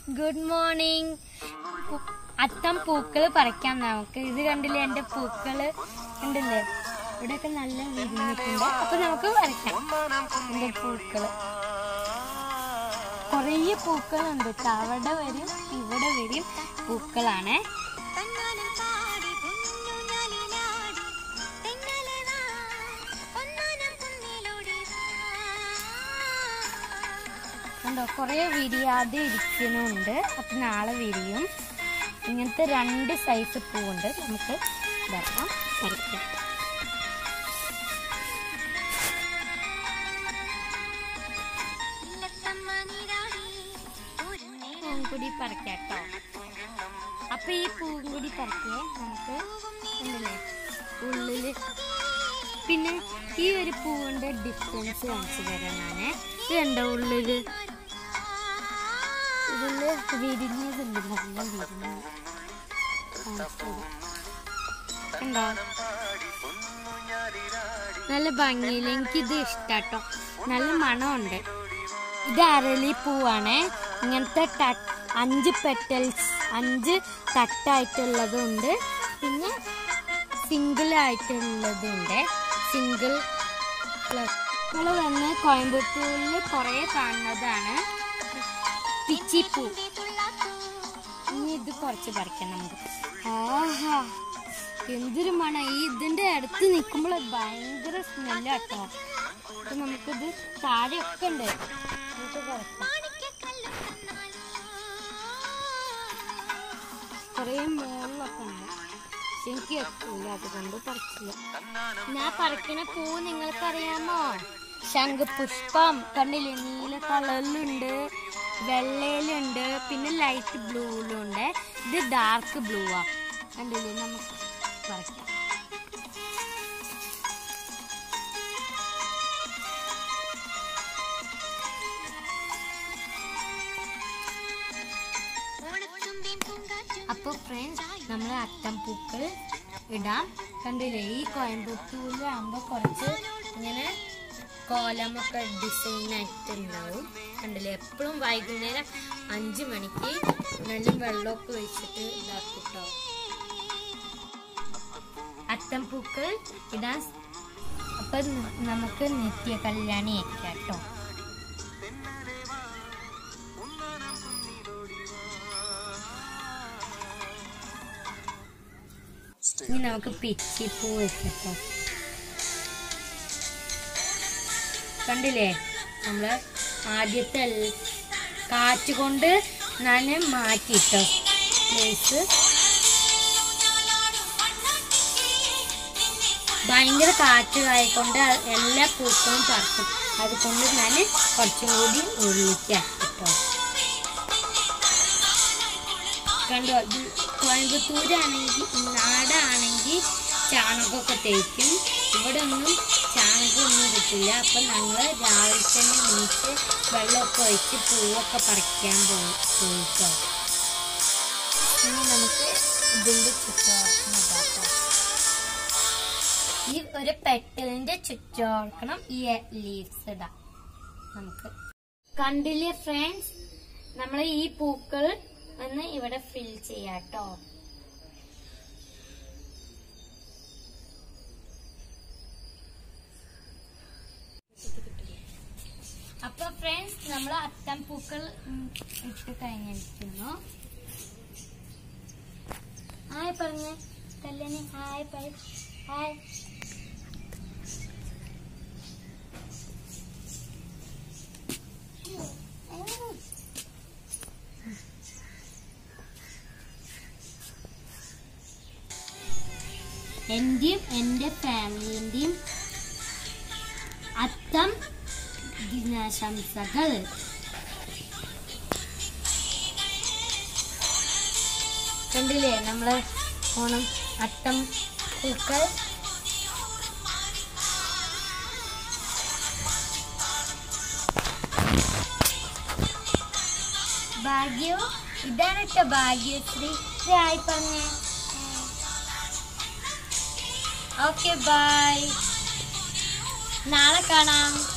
Good morning അത്തം പൂക്കള് പറിക്കാം നമുക്ക് ഇത് കണ്ടില്ലേ എന്റെ പൂക്കള് കണ്ടില്ലേ ഇവിടെയൊക്കെ നല്ല വിരിഞ്ഞിട്ടുണ്ട് അപ്പൊ നമുക്ക് പറിക്കാം എന്റെ പൂക്കള് കുറേ പൂക്കളുണ്ട് ട്ടോ. അവിടെ വരും ഇവിടെ വരും പൂക്കളാണ് തന്നാലും പാടി പൊന്നുഞ്ഞാലിലാടി തെന്നലെ വാ പൊന്നാനം കുന്നിലോടി വാ കണ്ടോ കുറേ വിരിയാതെ ഇരിക്കുന്നുണ്ട് അപ്പൊ നാളെ വിരിയും ഇങ്ങനത്തെ രണ്ട് സൈസ് പൂവുണ്ട് നമുക്ക് ഇതാക്കാം പറിക്കാം ഇല്ലത്തമ്മ നീരാടി ഒരു നേരം പൂവും കൂടി പറിക്കാട്ടോ അപ്പൊ ഈ പൂവും കൂടി പറിക്കേ നമുക്ക് ഉണ്ടല്ലേ ഉള്ളില് പിന്നെ ഈ ഒരു പൂവിന്റെ ഡിഫറൻസ് കാണിച്ചു തരാം ഞാന് ഇത് കണ്ടോ ഉള്ളില് ഇതില് വിരിഞ്ഞതുണ്ട് നല്ല വിരിഞ്ഞ് കാണിച്ചു തരാം. കണ്ടോ നല്ല ഭംഗിയില്ല എനിക്കിത് ഇഷ്ടാട്ടോ നല്ല മണമുണ്ട് ഇത് അരളി പൂവാണ് ഇങ്ങനത്തെ ത- അഞ്ച് പെറ്റൽസ് അഞ്ച് തട്ടായിട്ടുള്ളതുണ്ട് പിന്നെ സിംഗിൾ ആയിട്ടുള്ളതുണ്ട് സിംഗിൾ പ്ലസ് നമ്മൾ വന്ന് കോയമ്പത്തൂരിൽ കുറേ കാണുന്നതാണ് പിച്ചിപ്പൂ ഇനി ഇത് കുറച്ച് പറിക്കാം നമുക്ക് ആഹാ എന്തൊരു മണം ഈ ഇതിന്റെ അടുത്ത് നിൽക്കുമ്പോൾ ഭയങ്കര സ്മെല്ലാട്ടോ അപ്പൊ നമുക്കിത് താഴെയൊക്കെ ഉണ്ട് നമുക്ക് പറിക്കാം മാണിക്യക്കല്ലും തന്നാലും കുറേ മുകളിലൊക്കെ ഉണ്ട് പക്ഷെ എനിക്ക് എത്തില്ല അതുകൊണ്ട് പറിച്ചില്ല ഞാൻ പറിക്കണ പൂ നിങ്ങൾക്കറിയാമോ ശംഖുപുഷ്പം കണ്ടില്ലേ നീല കളറിലുണ്ട് വെള്ളയിലുണ്ട് പിന്നെ ലൈറ്റ് ബ്ലൂയിലുണ്ട് ഇത് ഡാർക്ക് ബ്ലൂ ആ കണ്ടില്ലേ നമുക്ക് പറിക്കാം ഓണത്തുമ്പിയും പൂങ്കാറ്റും അപ്പോൾ ഫ്രണ്ട്സ് നമ്മൾ അത്തംപൂക്കൾ ഇടാം കണ്ടില്ലേ ഈ കോയമ്പത്തൂരിലാകുമ്പോൾ കുറച്ച് ഇങ്ങനെ കോലമൊക്കെ ഡിസൈൻ ആയിട്ട് ഉണ്ടാവും കണ്ടില്ലേ എപ്പോഴും വൈകുന്നേരം അഞ്ച് മണിക്ക് നല്ല വെള്ളമൊക്കെ ഒഴിച്ചിട്ട് ഇതാക്കും കേട്ടോ അത്തംപൂക്കൾ ഇടാൻ അപ്പൊ നമുക്ക് നിത്യ കല്യാണി ആക്കാം കേട്ടോ ഇനി നമുക്ക് പിച്ചിപ്പൂ വെക്കട്ടോ കണ്ടില്ലേ നമ്മള് ആദ്യത്തെ എൽ- കാറ്റ് കൊണ്ട് ഞാൻ മാറ്റിട്ടോ പ്ലേസ് ഭയങ്കര കാറ്റ് ആയിക്കൊണ്ട് എല്ലാ പൂക്കളും പറക്കും അതുകൊണ്ട് ഞാൻ കുറച്ചും കൂടി ഉള്ളിക്കാം കേട്ടോ കണ്ടോ ഇത് കോയമ്പത്തൂരാണെങ്കിൽ നാടാണെങ്കിൽ ചാണകമൊക്കെ തേക്കും ഇവിടെ ഒന്നും ചാണകമൊന്നും കിട്ടില്ല അപ്പം ഞങ്ങൾ രാവിലെ തന്നെ നീച്ച് വെള്ളമൊക്കെ ഒഴിച്ച് പൂവൊക്കെ പറിക്കാൻ പോകും പോയിട്ടോ ഇനി നമുക്ക് ഇതിൻ്റെ ചുറ്റോർക്കണം ഇതാട്ടോ ഈ ഒരു പെട്ടലിന്റെ ചുറ്റോർക്കണം ഈ ലീവ്സ് ഇടാം നമുക്ക് കണ്ടില്ലേ ഫ്രണ്ട്സ് നമ്മൾ ഈ പൂക്കൾ ഒന്ന് ഇവിടെ ഫിൽ ചെയ്യാട്ടോ അപ്പൊ ഫ്രണ്ട്സ് നമ്മൾ അത്തം പൂക്കൾ ഉം, ഇട്ട് കഴിഞ്ഞിരിക്കുന്നു ഹായ് പറഞ്ഞേ കല്യാണി ഹായ് പറ ഹായ് എന്റെയും എന്റെ ഫാമിലിന്റെയും അത്തം ദിനാശംസകൾ കണ്ടില്ലേ നമ്മള് ഓണം അത്തം പൂക്കൾ ഭാഗ്യോ ഇതാണ് കേട്ടോ ഭാഗ്യശ്രീ ശ്രീ ആയി പറഞ്ഞേ ഓക്കെ ബൈ നാളെ കാണാം